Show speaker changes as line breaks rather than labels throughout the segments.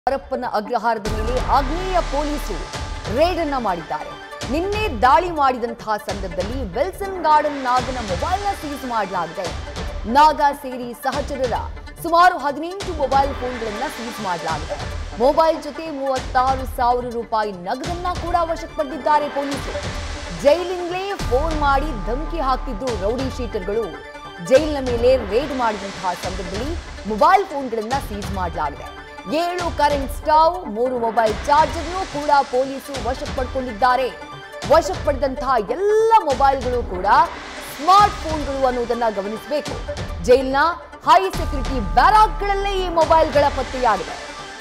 ಪರಪ್ಪನ ಅಗ್ರಹಾರದ ಮೇಲೆ ಆಗ್ನೇಯ ಪೊಲೀಸರು ರೇಡ್ ಅನ್ನ ಮಾಡಿದ್ದಾರೆ ನಿನ್ನೆ ದಾಳಿ ಮಾಡಿದಂತಹ ಸಂದರ್ಭದಲ್ಲಿ ವಿಲ್ಸನ್ ಗಾರ್ಡನ್ ನಾಗನ ಮೊಬೈಲ್ನ ಸೀಸ್ ಮಾಡಲಾಗಿದೆ ನಾಗ ಸೇರಿ ಸಹಚರರ ಸುಮಾರು ಹದಿನೆಂಟು ಮೊಬೈಲ್ ಫೋನ್ಗಳನ್ನ ಸೀಸ್ ಮಾಡಲಾಗಿದೆ ಮೊಬೈಲ್ ಜೊತೆ ಮೂವತ್ತಾರು ಸಾವಿರ ರೂಪಾಯಿ ನಗದನ್ನ ಕೂಡ ವಶಕ್ಕೆ ಪಡೆದಿದ್ದಾರೆ ಪೊಲೀಸರು ಜೈಲಿಂದಲೇ ಫೋನ್ ಮಾಡಿ ಧಮಕಿ ಹಾಕ್ತಿದ್ರು ರೌಡಿ ಶೀಟರ್ಗಳು ಜೈಲಿನ ಮೇಲೆ ರೇಡ್ ಮಾಡಿದಂತಹ ಸಂದರ್ಭದಲ್ಲಿ ಮೊಬೈಲ್ ಫೋನ್ಗಳನ್ನ ಸೀಸ್ ಮಾಡಲಾಗಿದೆ ಏಳು ಕರೆಂಟ್ ಸ್ಟವ್ ಮೂರು ಮೊಬೈಲ್ ಚಾರ್ಜರ್ನು ಕೂಡ ಪೊಲೀಸರು ವಶಕ್ಕೆ ಪಡ್ಕೊಂಡಿದ್ದಾರೆ ವಶಕ್ಕೆ ಪಡೆದಂತಹ ಎಲ್ಲ ಮೊಬೈಲ್ಗಳು ಕೂಡ ಸ್ಮಾರ್ಟ್ ಫೋನ್ಗಳು ಅನ್ನೋದನ್ನ ಗಮನಿಸಬೇಕು ಜೈಲಿನ ಹೈ ಸೆಕ್ಯೂರಿಟಿ ಬ್ಯಾರಾಕ್ಗಳಲ್ಲೇ ಈ ಮೊಬೈಲ್ಗಳ ಪತ್ತೆಯಾಗಿದೆ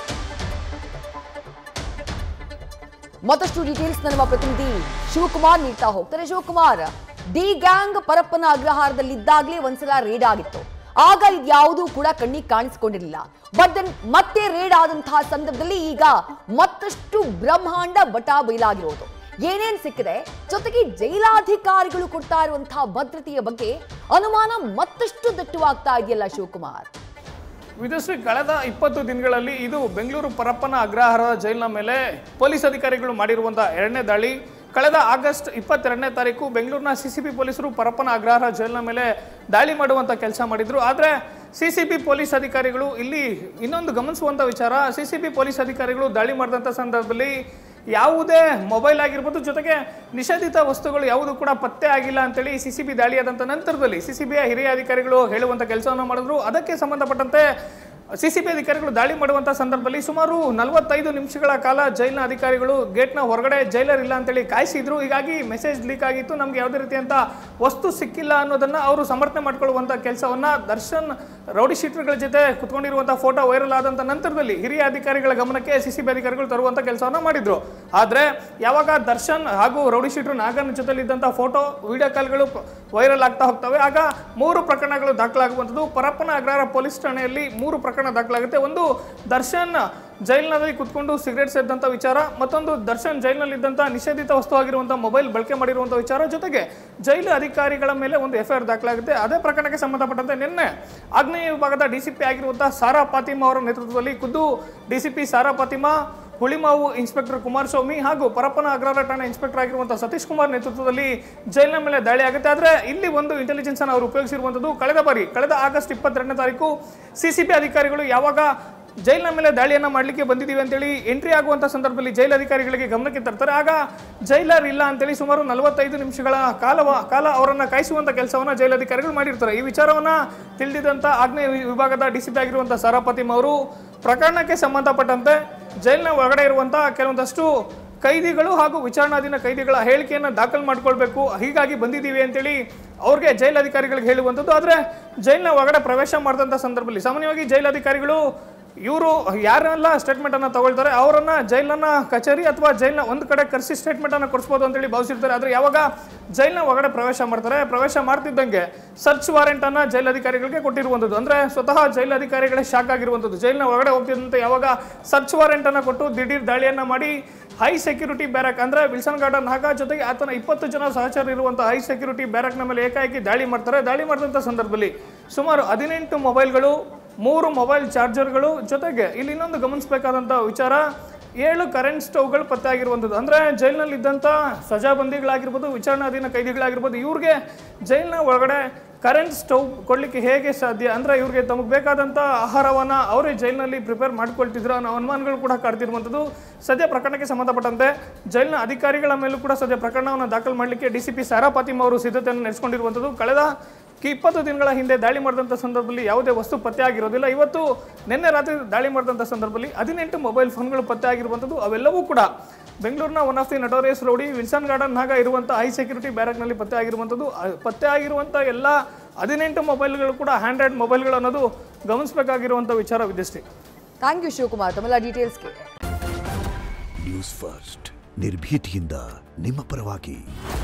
ಮತ್ತಷ್ಟು ಡೀಟೇಲ್ಸ್ ನಮ್ಮ ಪ್ರತಿನಿಧಿ ಶಿವಕುಮಾರ್ ನೀಡ್ತಾ ಹೋಗ್ತಾರೆ ಶಿವಕುಮಾರ್ ಡಿ ಗ್ಯಾಂಗ್ ಪರಪ್ಪನ ಅಗ್ರಹಾರದಲ್ಲಿದ್ದಾಗಲೇ ಒಂದ್ಸಲ ರೇಡ್ ಆಗಿತ್ತು ಆಗ ಇದ್ಯಾವುದೂ ಕೂಡ ಕಣ್ಣಿಗೆ ಕಾಣಿಸ್ಕೊಂಡಿರಲಿಲ್ಲ ಬಟ್ ದೆನ್ ಮತ್ತೆ ರೇಡ್ ಆದಂತಹ ಸಂದರ್ಭದಲ್ಲಿ ಈಗ ಮತ್ತಷ್ಟು ಬ್ರಹ್ಮಾಂಡ ಬಟಾ ಬಯಲಾಗಿರೋದು ಏನೇನ್ ಸಿಕ್ಕಿದೆ ಜೊತೆಗೆ ಜೈಲಾಧಿಕಾರಿಗಳು ಕೊಡ್ತಾ ಇರುವಂತಹ ಭದ್ರತೆಯ ಬಗ್ಗೆ ಅನುಮಾನ ಮತ್ತಷ್ಟು ದಟ್ಟವಾಗ್ತಾ ಇದೆಯಲ್ಲ ಶಿವಕುಮಾರ್
ವಿದುಶ್ರೀ ಕಳೆದ ಇಪ್ಪತ್ತು ದಿನಗಳಲ್ಲಿ ಇದು ಬೆಂಗಳೂರು ಪರಪ್ಪನ ಅಗ್ರಹಾರದ ಜೈಲಿನ ಮೇಲೆ ಪೊಲೀಸ್ ಅಧಿಕಾರಿಗಳು ಮಾಡಿರುವಂತಹ ಎರಡನೇ ದಾಳಿ ಕಳೆದ ಆಗಸ್ಟ್ ಇಪ್ಪತ್ತೆರಡನೇ ತಾರೀಕು ಬೆಂಗಳೂರಿನ ಸಿ ಸಿ ಬಿ ಪೊಲೀಸರು ಪರಪ್ಪನ ಅಗ್ರಹಾರ ಜೈಲಿನ ಮೇಲೆ ದಾಳಿ ಮಾಡುವಂಥ ಕೆಲಸ ಮಾಡಿದ್ರು ಆದರೆ ಸಿ ಸಿ ಬಿ ಪೊಲೀಸ್ ಅಧಿಕಾರಿಗಳು ಇಲ್ಲಿ ಇನ್ನೊಂದು ಗಮನಿಸುವಂಥ ವಿಚಾರ ಸಿ ಸಿ ಬಿ ಪೊಲೀಸ್ ಅಧಿಕಾರಿಗಳು ದಾಳಿ ಮಾಡಿದಂಥ ಸಂದರ್ಭದಲ್ಲಿ ಯಾವುದೇ ಮೊಬೈಲ್ ಆಗಿರ್ಬೋದು ಜೊತೆಗೆ ನಿಷೇಧಿತ ವಸ್ತುಗಳು ಯಾವುದು ಕೂಡ ಪತ್ತೆ ಆಗಿಲ್ಲ ಅಂತೇಳಿ ಸಿ ಸಿ ಬಿ ದಾಳಿಯಾದಂಥ ನಂತರದಲ್ಲಿ ಸಿ ಸಿ ಬಿಯ ಹಿರಿಯ ಅಧಿಕಾರಿಗಳು ಹೇಳುವಂಥ ಕೆಲಸವನ್ನು ಮಾಡಿದ್ರು ಅದಕ್ಕೆ ಸಂಬಂಧಪಟ್ಟಂತೆ ಸಿ ಸಿ ಬಿ ಅಧಿಕಾರಿಗಳು ದಾಳಿ ಮಾಡುವಂಥ ಸಂದರ್ಭದಲ್ಲಿ ಸುಮಾರು ನಲವತ್ತೈದು ನಿಮಿಷಗಳ ಕಾಲ ಜೈಲಿನ ಅಧಿಕಾರಿಗಳು ಗೇಟ್ನ ಹೊರಗಡೆ ಜೈಲರ್ ಇಲ್ಲ ಅಂತೇಳಿ ಕಾಯಿಸಿದ್ರು ಹೀಗಾಗಿ ಮೆಸೇಜ್ ಲೀಕ್ ಆಗಿತ್ತು ನಮ್ಗೆ ಯಾವುದೇ ರೀತಿಯಂತ ವಸ್ತು ಸಿಕ್ಕಿಲ್ಲ ಅನ್ನೋದನ್ನ ಅವರು ಸಮರ್ಥನೆ ಮಾಡ್ಕೊಳ್ಳುವಂಥ ಕೆಲಸವನ್ನ ದರ್ಶನ್ ರೌಡಿ ಶೀಟರ್ಗಳ ಜೊತೆ ಕುತ್ಕೊಂಡಿರುವಂಥ ಫೋಟೋ ವೈರಲ್ ಆದಂಥ ನಂತರದಲ್ಲಿ ಹಿರಿಯ ಅಧಿಕಾರಿಗಳ ಗಮನಕ್ಕೆ ಸಿ ಸಿ ಬಿ ಅಧಿಕಾರಿಗಳು ತರುವಂಥ ಕೆಲಸವನ್ನ ಮಾಡಿದ್ರು ಆದರೆ ಯಾವಾಗ ದರ್ಶನ್ ಹಾಗೂ ರೌಡಿ ಶೀಟರ್ ನಾಗನ ಜೊತೆಲಿದ್ದಂಥ ಫೋಟೋ ವಿಡಿಯೋ ಕಾಲ್ಗಳು ವೈರಲ್ ಆಗ್ತಾ ಹೋಗ್ತವೆ ಆಗ ಮೂರು ಪ್ರಕರಣಗಳು ದಾಖಲಾಗುವಂಥದ್ದು ಪರಪ್ಪನ ಅಗ್ರಹಾರ ಪೊಲೀಸ್ ಠಾಣೆಯಲ್ಲಿ ಮೂರು ಪ್ರಕರಣ ದಾಖಲಾಗುತ್ತೆ ಒಂದು ದರ್ಶನ್ ಜೈಲಿನಲ್ಲಿ ಕುತ್ಕೊಂಡು ಸಿಗರೇಟ್ ಸೇರಿದಂಥ ವಿಚಾರ ಮತ್ತೊಂದು ದರ್ಶನ್ ಜೈಲಿನಲ್ಲಿದ್ದಂಥ ನಿಷೇಧಿತ ವಸ್ತು ಆಗಿರುವಂಥ ಮೊಬೈಲ್ ಬಳಕೆ ಮಾಡಿರುವಂಥ ವಿಚಾರ ಜೊತೆಗೆ ಜೈಲು ಅಧಿಕಾರಿಗಳ ಮೇಲೆ ಒಂದು ಎಫ್ ಐ ಆರ್ ದಾಖಲಾಗುತ್ತೆ ಅದೇ ಪ್ರಕರಣಕ್ಕೆ ಸಂಬಂಧಪಟ್ಟಂತೆ ನಿನ್ನೆ ಆಗ್ನೇಯ ವಿಭಾಗದ ಡಿ ಸಿ ಪಿ ಆಗಿರುವಂಥ ಸಾರಾ ಫಾತಿಮಾ ಅವರ ನೇತೃತ್ವದಲ್ಲಿ ಖುದ್ದು D C P Sara Fatima Hulimavu inspector Kumaraswamy ಹಾಗೂ ಪರಪ್ಪನ ಅಗ್ರಹಾರ ಠಾಣೆ ಇನ್ಸ್ಪೆಕ್ಟರ್ ಆಗಿರುವಂತಹ ಸತೀಶ್ ಕುಮಾರ್ ನೇತೃತ್ವದಲ್ಲಿ ಜೈಲಿನ ಮೇಲೆ ದಾಳಿ ಆಗುತ್ತೆ ಆದರೆ ಇಲ್ಲಿ ಒಂದು ಇಂಟೆಲಿಜೆನ್ಸ್ ಅನ್ನು ಅವರು ಉಪಯೋಗಿಸಿರುವಂಥದ್ದು ಕಳೆದ ಬಾರಿ ಕಳೆದ ಆಗಸ್ಟ್ ಇಪ್ಪತ್ತೆರಡನೇ ತಾರೀಕು ಸಿ ಸಿ ಬಿ ಅಧಿಕಾರಿಗಳು ಯಾವಾಗ ಜೈಲಿನ ಮೇಲೆ ದಾಳಿಯನ್ನ ಮಾಡಲಿಕ್ಕೆ ಬಂದಿದ್ದೀವಿ ಅಂತೇಳಿ ಎಂಟ್ರಿ ಆಗುವಂಥ ಸಂದರ್ಭದಲ್ಲಿ ಜೈಲು ಅಧಿಕಾರಿಗಳಿಗೆ ಗಮನಕ್ಕೆ ತರ್ತಾರೆ ಆಗ ಜೈಲರ್ ಇಲ್ಲ ಅಂತೇಳಿ ಸುಮಾರು ನಲವತ್ತೈದು ನಿಮಿಷಗಳ ಕಾಲ ಕಾಲ ಅವರನ್ನ ಕಾಯಿಸುವಂಥ ಕೆಲಸವನ್ನ ಜೈಲು ಅಧಿಕಾರಿಗಳು ಮಾಡಿರ್ತಾರೆ ಈ ವಿಚಾರವನ್ನ ತಿಳಿದಿದ್ದಂಥ ಆಗ್ನೇಯ ವಿಭಾಗದ ಡಿ ಸಿ ಪಿ ಆಗಿರುವಂಥ ಸಾರಾಪತಿಮ್ ಅವರು ಪ್ರಕರಣಕ್ಕೆ ಸಂಬಂಧಪಟ್ಟಂತೆ ಜೈಲಿನ ಒಳಗಡೆ ಇರುವಂಥ ಕೆಲವೊಂದಷ್ಟು ಕೈದಿಗಳು ಹಾಗೂ ವಿಚಾರಣಾಧೀನ ಕೈದಿಗಳ ಹೇಳಿಕೆಯನ್ನು ದಾಖಲು ಮಾಡ್ಕೊಳ್ಬೇಕು ಹೀಗಾಗಿ ಬಂದಿದ್ದೀವಿ ಅಂತೇಳಿ ಅವ್ರಿಗೆ ಜೈಲಧಿಕಾರಿಗಳಿಗೆ ಹೇಳುವಂಥದ್ದು ಆದರೆ ಜೈಲಿನ ಒಳಗಡೆ ಪ್ರವೇಶ ಮಾಡಿದಂಥ ಸಂದರ್ಭದಲ್ಲಿ ಸಾಮಾನ್ಯವಾಗಿ ಜೈಲಧಿಕಾರಿಗಳು ಇವರು ಯಾರೆಲ್ಲ ಸ್ಟೇಟ್ಮೆಂಟ್ ಅನ್ನ ತಗೊಳ್ತಾರೆ ಅವರನ್ನ ಜೈಲನ್ನ ಕಚೇರಿ ಅಥವಾ ಜೈಲ್ನ ಒಂದು ಕಡೆ ಕರೆಸಿ ಸ್ಟೇಟ್ಮೆಂಟ್ ಅನ್ನ ಕೊಡಿಸ್ಬೋದು ಅಂತೇಳಿ ಭಾವಿಸಿರ್ತಾರೆ ಆದರೆ ಯಾವಾಗ ಜೈಲ್ನ ಒಳಗಡೆ ಪ್ರವೇಶ ಮಾಡ್ತಾರೆ ಪ್ರವೇಶ ಮಾಡ್ತಿದ್ದಂಗೆ ಸರ್ಚ್ ವಾರೆಂಟ್ ಅನ್ನ ಜೈಲಧಿಕಾರಿಗಳಿಗೆ ಕೊಟ್ಟಿರುವಂಥದ್ದು ಅಂದ್ರೆ ಸ್ವತಃ ಜೈಲಧಿಕಾರಿಗಳೇ ಶಾಕ್ ಆಗಿರುವಂಥದ್ದು ಜೈಲಿನ ಒಳಗಡೆ ಹೋಗ್ತಿದ್ದಂತೆ ಯಾವಾಗ ಸರ್ಚ್ ವಾರೆಂಟ್ ಅನ್ನ ಕೊಟ್ಟು ದಿಢೀರ್ ದಾಳಿಯನ್ನ ಮಾಡಿ ಹೈ ಸೆಕ್ಯೂರಿಟಿ ಬ್ಯಾರಕ್ ಅಂದ್ರೆ ವಿಲ್ಸನ್ ಗಾರ್ಡನ್ ಹಾಗ ಜೊತೆಗೆ ಆತನ ಇಪ್ಪತ್ತು ಜನ ಸಹಚರ ಇರುವಂತಹ ಹೈ ಸೆಕ್ಯೂರಿಟಿ ಬ್ಯಾರಕ್ನ ಮೇಲೆ ಏಕಾಏಕಿ ದಾಳಿ ಮಾಡ್ತಾರೆ ದಾಳಿ ಮಾಡಿದಂಥ ಸಂದರ್ಭದಲ್ಲಿ ಸುಮಾರು ಹದಿನೆಂಟು ಮೊಬೈಲ್ಗಳು ಮೂರು ಮೊಬೈಲ್ ಚಾರ್ಜರ್ಗಳು ಜೊತೆಗೆ ಇಲ್ಲಿ ಇನ್ನೊಂದು ಗಮನಿಸಬೇಕಾದಂಥ ವಿಚಾರ ಏಳು ಕರೆಂಟ್ ಸ್ಟವ್ಗಳು ಪತ್ತೆ ಆಗಿರುವಂಥದ್ದು ಅಂದರೆ ಜೈಲಿನಲ್ಲಿ ಇದ್ದಂಥ ಸಜಾಬಂದಿಗಳಾಗಿರ್ಬೋದು ವಿಚಾರಣಾಧೀನ ಕೈದಿಗಳಾಗಿರ್ಬೋದು ಇವ್ರಿಗೆ ಜೈಲಿನ ಒಳಗಡೆ ಕರೆಂಟ್ ಸ್ಟವ್ ಕೊಡಲಿಕ್ಕೆ ಹೇಗೆ ಸಾಧ್ಯ ಅಂದರೆ ಇವ್ರಿಗೆ ತಮಗೆ ಬೇಕಾದಂಥ ಆಹಾರವನ್ನು ಅವರೇ ಜೈಲಿನಲ್ಲಿ ಪ್ರಿಪೇರ್ ಮಾಡ್ಕೊಳ್ತಿದ್ರು ಅನ್ನೋ ಅನುಮಾನಗಳು ಕೂಡ ಕಾಡ್ತಿರುವಂಥದ್ದು ಸದ್ಯ ಪ್ರಕರಣಕ್ಕೆ ಸಂಬಂಧಪಟ್ಟಂತೆ ಜೈಲಿನ ಅಧಿಕಾರಿಗಳ ಮೇಲೂ ಕೂಡ ಸದ್ಯ ಪ್ರಕರಣವನ್ನು ದಾಖಲು ಮಾಡಲಿಕ್ಕೆ D C P Sara Fatima ಅವರು ಸಿದ್ಧತೆಯನ್ನು ನಡೆಸಿಕೊಂಡಿರುವಂಥದ್ದು ಕಳೆದ ಕಿ- ಇಪ್ಪತ್ತು ದಿನಗಳ ಹಿಂದೆ ದಾಳಿ ಮಾಡಿದಂಥ ಸಂದರ್ಭದಲ್ಲಿ ಯಾವುದೇ ವಸ್ತು ಪತ್ತೆ ಆಗಿರೋದಿಲ್ಲ ಇವತ್ತು ನಿನ್ನೆ ರಾತ್ರಿ ದಾಳಿ ಮಾಡಿದಂಥ ಸಂದರ್ಭದಲ್ಲಿ ಹದಿನೆಂಟು ಮೊಬೈಲ್ ಫೋನ್ಗಳು ಪತ್ತೆ ಆಗಿರುವಂಥದ್ದು ಅವೆಲ್ಲವೂ ಕೂಡ ಬೆಂಗಳೂರಿನ one of the notorious rowdy Wilson Garden Naga ಇರುವಂಥ ಹೈ ಸೆಕ್ಯೂರಿಟಿ ಬ್ಯಾರಕ್ನಲ್ಲಿ ಪತ್ತೆ ಆಗಿರುವಂಥದ್ದು ಅ- ಪತ್ತೆ ಆಗಿರುವಂಥ ಎಲ್ಲ ಹದಿನೆಂಟು ಮೊಬೈಲ್ಗಳು ಕೂಡ ಹ್ಯಾಂಡ್ರೆಡ್ ಮೊಬೈಲ್ಗಳು ಅನ್ನೋದು ಗಮನಿಸಬೇಕಾಗಿರುವಂಥ ವಿಚಾರ ವಿದ್ಯಶ್ರೀ
ಥ್ಯಾಂಕ್ ಯು ಶಿವಕುಮಾರ್ ತಮ್ಮೆಲ್ಲ ಡೀಟೇಲ್ಸ್ಗೆ
ನ್ಯೂಸ್ ಫಸ್ಟ್ ನಿರ್ಭೀತಿಯಿಂದ ನಿಮ್ಮ ಪರವಾಗಿ